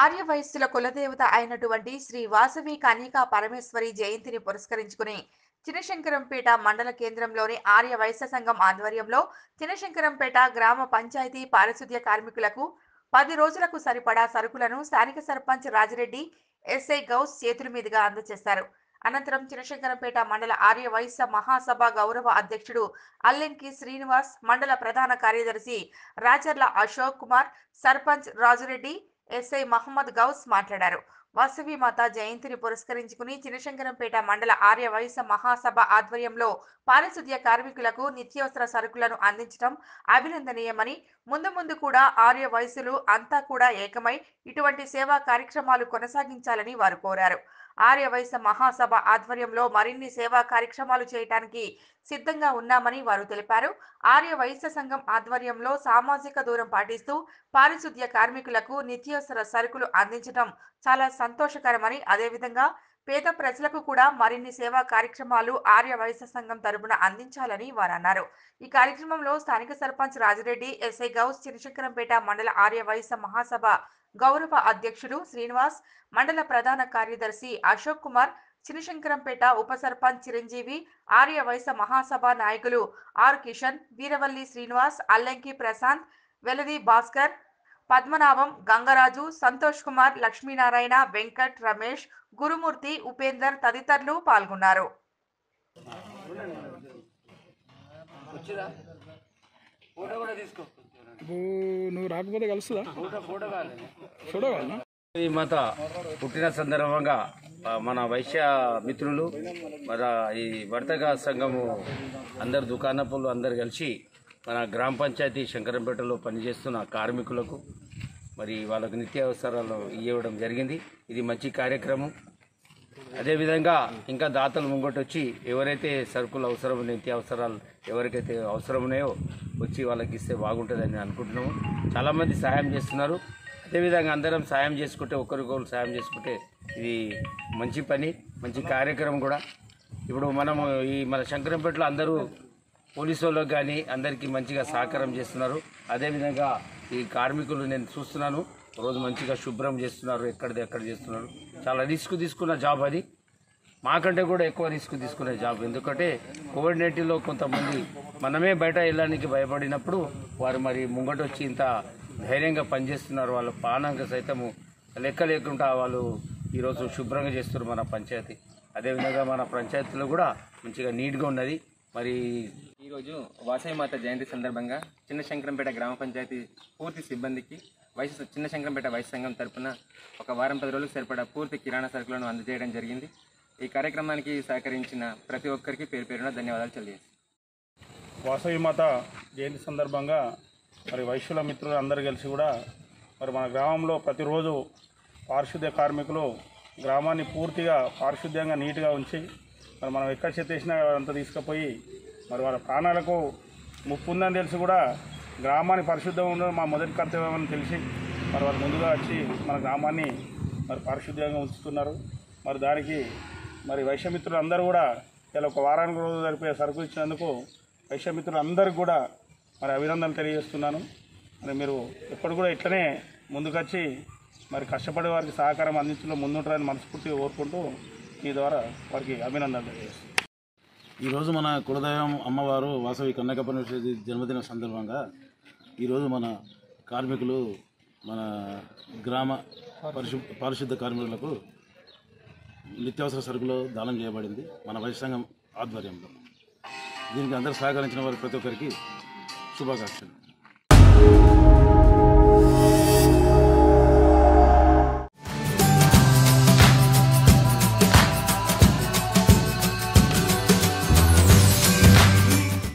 ఆర్య వయస్సుల కులదేవత అయినటువంటి శ్రీ వాసవి కన్యకా పరమేశ్వరి జయంతిని పురస్కరించుకుని చినశంకరంపేట మండల కేంద్రంలోని ఆర్య వైశ్య సంఘం ఆధ్వర్యంలో చినశంకరంపేట గ్రామ పంచాయతీ పారిశుద్ధ్య కార్మికులకు పది రోజులకు సరిపడా సరుకులను స్థానిక సర్పంచ్ రాజిరెడ్డి ఎస్ఐ గౌస్ చేతుల మీదుగా అందజేశారు అనంతరం చినశంకరంపేట మండల ఆర్య వైశ్య మహాసభ గౌరవ అధ్యక్షుడు అల్లెంకి శ్రీనివాస్ మండల ప్రధాన కార్యదర్శి రాచర్ల అశోక్ కుమార్ సర్పంచ్ రాజురెడ్డి ఎస్ఐ మహమ్మద్ గౌస్ మాట్లాడారు వాసవి మాత జయంతిని పురస్కరించుకుని చినశంకరంపేట మండల ఆర్య వైశ్య మహాసభ ఆధ్వర్యంలో పారిశుద్ధ్య కార్మికులకు నిత్యావసర సరుకులను అందించడం అభినందనీయమని ముందు ముందు కూడా ఆర్య వయసులు అంతా కూడా ఏకమై ఇటువంటి సేవా కార్యక్రమాలు కొనసాగించాలని వారు కోరారు ఆర్య వైశ్య మహాసభ ఆధ్వర్యంలో మరిన్ని సేవా కార్యక్రమాలు చేయడానికి సిద్ధంగా ఉన్నామని వారు తెలిపారు ఆర్య వైశ్య సంఘం ఆధ్వర్యంలో సామాజిక దూరం పాటిస్తూ పారిశుద్ధ్య కార్మికులకు నిత్యావసర సరుకులు అందించడం చాలా సంతోషకరమని అదేవిధంగా పేద ప్రజలకు కూడా మరిన్ని సేవా కార్యక్రమాలు ఆర్య వైశ్య సంఘం తరపున అందించాలని వారు అన్నారు ఈ కార్యక్రమంలో స్థానిక సర్పంచ్ రాజిరెడ్డి ఎస్ఐ గౌస్ చినశంకరంపేట మండల ఆర్య వైశ్య మహాసభ గౌరవ అధ్యక్షుడు శ్రీనివాస్ మండల ప్రధాన కార్యదర్శి అశోక్ కుమార్ చినశంకరంపేట ఉప సర్పంచ్ చిరంజీవి ఆర్య వైశ్య మహాసభ నాయకులు ఆర్ కిషన్ వీరవల్లి శ్రీనివాస్ అల్లంకి ప్రశాంత్ వెలది భాస్కర్ పద్మనాభం గంగరాజు సంతోష్ కుమార్ లక్ష్మీనారాయణ వెంకట్ రమేష్ గురుమూర్తి ఉపేందర్ తదితరులు పాల్గొన్నారు వచ్చిరా ఫోటో కూడా తీసుకో ఇప్పుడు నువ్వు రాకపోతే కలుస్తుందా ఫోటో ఫోటో కావాలి ఫోటో కావాలా ఈ మాత పుట్టిన సందర్భంగా ఆ, మన వైశ్య మిత్రులు మన ఈ వర్తక సంఘము అందరు దుకాణపులు అందరు కలిసి మన గ్రామ పంచాయతీ శంకరంపేటలో పనిచేస్తున్న కార్మికులకు మరి వాళ్ళకు నిత్యావసరాలు ఇవ్వడం జరిగింది ఇది మంచి కార్యక్రమం అదేవిధంగా ఇంకా దాతలు ముంగట వచ్చి ఎవరైతే సరుకులు అవసరం నిత్యావసరాలు ఎవరికైతే అవసరం ఉన్నాయో వచ్చి వాళ్ళకి ఇస్తే బాగుంటుందని అనుకుంటున్నాము చాలామంది సహాయం చేస్తున్నారు అదేవిధంగా అందరం సాయం చేసుకుంటే ఒకరికొకరు సాయం చేసుకుంటే ఇది మంచి పని మంచి కార్యక్రమం కూడా ఇప్పుడు మనము ఈ మన శంకరంపేటలో అందరూ పోలీసు వాళ్ళకి కానీ అందరికీ మంచిగా సహకారం చేస్తున్నారు అదేవిధంగా ఈ కార్మికులు నేను చూస్తున్నాను రోజు మంచిగా శుభ్రం చేస్తున్నారు ఎక్కడిది ఎక్కడ చేస్తున్నారు చాలా రిస్క్ తీసుకున్న జాబ్ అది మాకంటే కూడా ఎక్కువ రిస్క్ తీసుకునే జాబ్ ఎందుకంటే కోవిడ్ నైన్టీన్లో కొంతమంది మనమే బయట వెళ్ళడానికి భయపడినప్పుడు వారు మరి ముంగట వచ్చి ఇంత ధైర్యంగా పనిచేస్తున్నారు వాళ్ళ పానంగా సైతము లెక్క లేకుండా వాళ్ళు ఈరోజు శుభ్రంగా చేస్తున్నారు మన పంచాయతీ అదేవిధంగా మన పంచాయతీలో కూడా మంచిగా నీట్గా ఉన్నది మరి ఈరోజు వాసవి మాత జయంతి సందర్భంగా చిన్న శంకరంపేట గ్రామ పంచాయతీ పూర్తి సిబ్బందికి వయసు చిన్న శంకరంపేట వయసు సంఘం తరపున ఒక వారం పది రోజులకు సరిపడా పూర్తి కిరాణా సరుకులను అందజేయడం జరిగింది ఈ కార్యక్రమానికి సహకరించిన ప్రతి ఒక్కరికి పేరు పేరున ధన్యవాదాలు తెలియజేస్తాను వాసవి మాత జయంతి సందర్భంగా మరి వైశ్యుల మిత్రులు అందరూ కలిసి కూడా మరి మన గ్రామంలో ప్రతిరోజు పారిశుద్ధ్య కార్మికులు గ్రామాన్ని పూర్తిగా పారిశుద్ధ్యంగా నీట్గా ఉంచి మరి మనం ఎక్కడ చెత్తేసినా అంతా తీసుకుపోయి మరి వాళ్ళ ప్రాణాలకు ముప్పు ఉందని తెలిసి కూడా గ్రామాన్ని పరిశుద్ధంగా ఉండడం మా మొదటి కర్తవ్యం అని తెలిసి మరి వాళ్ళు ముందుగా వచ్చి మన గ్రామాన్ని మరి పారిశుద్ధ్యంగా ఉంచుతున్నారు మరి దానికి మరి వైశ్యమిత్రులు అందరూ కూడా ఇలా ఒక వారానికి రోజు జరిపే సరుకులు ఇచ్చినందుకు వైశ్యమిత్రులు అందరికీ కూడా మరి అభినందనలు తెలియజేస్తున్నాను మరి మీరు ఎప్పుడు కూడా ఇట్లనే ముందుకొచ్చి మరి కష్టపడే వారికి సహకారం అందించడంలో ముందుంటారని మనస్ఫూర్తిగా కోరుకుంటూ మీ ద్వారా వారికి అభినందనలు తెలియజేస్తున్నాను ఈరోజు మన కులదైవం అమ్మవారు వాసవి కన్నకపరమేశ్వరి జన్మదిన సందర్భంగా ఈరోజు మన కార్మికులు మన గ్రామ పరిశు పారిశుద్ధ కార్మికులకు నిత్యావసర సరుకులు దానం చేయబడింది మన వైశ్య సంఘం ఆధ్వర్యంలో దీనికి అందరూ సహకరించిన వారి ప్రతి ఒక్కరికి శుభాకాంక్షలు